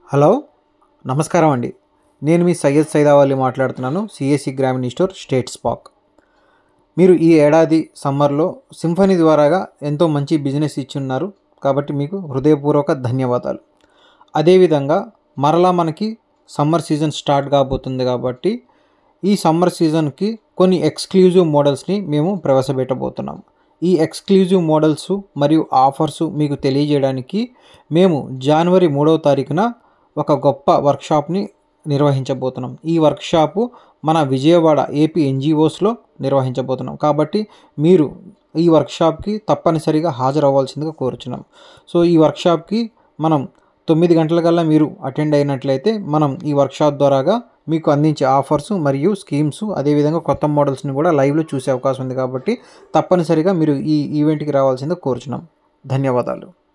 hello నమస్కారం అండి నేను మీ సయ్యద్ సైదావాలి మాట్లాడుతున్నాను సిఎస్సి గ్రామీణ స్టోర్ స్టేట్ స్పాక్ మీరు ఈ ఏడాది సమ్మర్లో సింఫనీ ద్వారాగా ఎంతో మంచి బిజినెస్ ఇచ్చున్నారు కాబట్టి మీకు హృదయపూర్వక ధన్యవాదాలు అదేవిధంగా మరలా మనకి సమ్మర్ సీజన్ స్టార్ట్ కాబోతుంది కాబట్టి ఈ సమ్మర్ సీజన్కి కొన్ని ఎక్స్క్లూజివ్ మోడల్స్ని మేము ప్రవేశపెట్టబోతున్నాం ఈ ఎక్స్క్లూజివ్ మోడల్స్ మరియు ఆఫర్స్ మీకు తెలియజేయడానికి మేము జనవరి మూడవ తారీఖున ఒక గొప్ప వర్క్షాప్ని నిర్వహించబోతున్నాం ఈ వర్క్షాపు మన విజయవాడ ఏపీ ఎన్జిఓస్లో నిర్వహించబోతున్నాం కాబట్టి మీరు ఈ వర్క్షాప్కి తప్పనిసరిగా హాజరవ్వాల్సిందిగా కోరుచున్నాం సో ఈ వర్క్షాప్కి మనం తొమ్మిది గంటలకల్లా మీరు అటెండ్ అయినట్లయితే మనం ఈ వర్క్షాప్ ద్వారాగా మీకు అందించే ఆఫర్స్ మరియు స్కీమ్స్ అదేవిధంగా కొత్త మోడల్స్ని కూడా లైవ్లో చూసే అవకాశం ఉంది కాబట్టి తప్పనిసరిగా మీరు ఈ ఈవెంట్కి రావాల్సిందిగా కోరుచున్నాం ధన్యవాదాలు